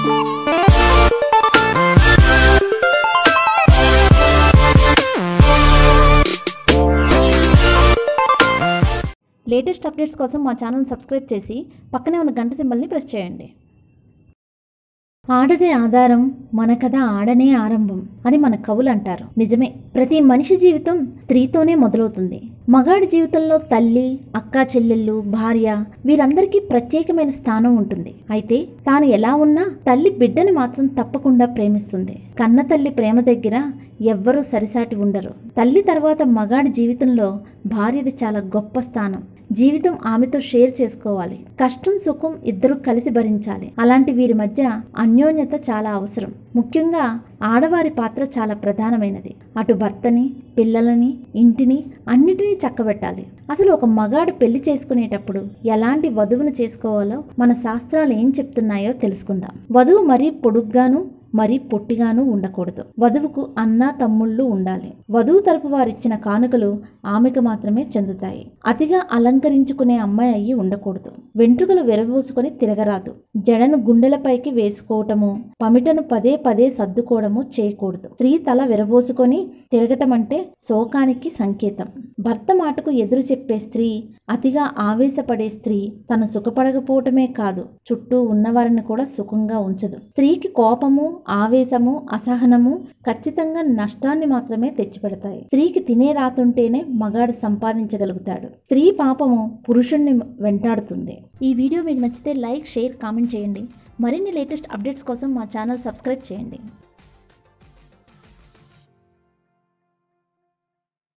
latest updates కోసం మా channel subscribe చేసి పక్కనే ఉన్న గంట సింబల్ని ప్రెస్ చేయండి ఆడదే ఆధారం మన కథ ఆడనే ఆరంభం అని మన కవులు అంటారు నిజమే ప్రతి మనిషి జీవితం స్త్రీతోనే మొదలవుతుంది మగాడి జీవితంలో తల్లి అక్క చెల్లెళ్ళు భార్య వీరందరికీ ప్రత్యేకమైన స్థానం ఉంటుంది అయితే తాను ఎలా ఉన్నా తల్లి బిడ్డని మాత్రం తప్పకుండా ప్రేమిస్తుంది కన్న తల్లి ప్రేమ దగ్గర ఎవ్వరూ సరిసాటి ఉండరు తల్లి తర్వాత మగాడి జీవితంలో భార్యది చాలా గొప్ప స్థానం జీవితం ఆమెతో షేర్ చేసుకోవాలి కష్టం సుఖం ఇద్దరు కలిసి భరించాలి అలాంటి వీరి మధ్య అన్యోన్యత చాలా అవసరం ముఖ్యంగా ఆడవారి పాత్ర చాలా ప్రధానమైనది అటు భర్తని పిల్లలని ఇంటిని అన్నిటినీ చక్కబెట్టాలి అసలు ఒక మగాడు పెళ్లి చేసుకునేటప్పుడు ఎలాంటి వధువును చేసుకోవాలో మన శాస్త్రాలు ఏం చెప్తున్నాయో తెలుసుకుందాం వధువు మరీ పొడుగ్గాను మరీ పొట్టిగాను ఉండకూడదు వధువుకు అన్న తమ్ముళ్ళు ఉండాలి వధువు తరపు వారిచ్చిన కానుకలు ఆమెకు మాత్రమే చెందుతాయి అతిగా అలంకరించుకునే అమ్మాయి అయ్యి ఉండకూడదు వెంట్రుకలు విరబోసుకొని తిరగరాదు జడను గుండెలపైకి వేసుకోవటము పమిటను పదే పదే సర్దుకోవడము చేయకూడదు స్త్రీ తల విరబోసుకొని తిరగటం అంటే శోకానికి సంకేతం భర్త మాటకు ఎదురు చెప్పే స్త్రీ అతిగా ఆవేశపడే స్త్రీ తను సుఖపడకపోవటమే కాదు చుట్టూ ఉన్నవారిని కూడా సుఖంగా ఉంచదు స్త్రీకి కోపము ఆవేశము అసహనము ఖచ్చితంగా నష్టాన్ని మాత్రమే తెచ్చిపెడతాయి స్త్రీకి తినే రాతుంటేనే మగాడు సంపాదించగలుగుతాడు స్త్రీ పాపము పురుషుణ్ణి వెంటాడుతుంది ఈ వీడియో మీకు నచ్చితే లైక్ షేర్ కామెంట్ చేయండి మరిన్ని లేటెస్ట్ అప్డేట్స్ కోసం మా ఛానల్ సబ్స్క్రైబ్ చేయండి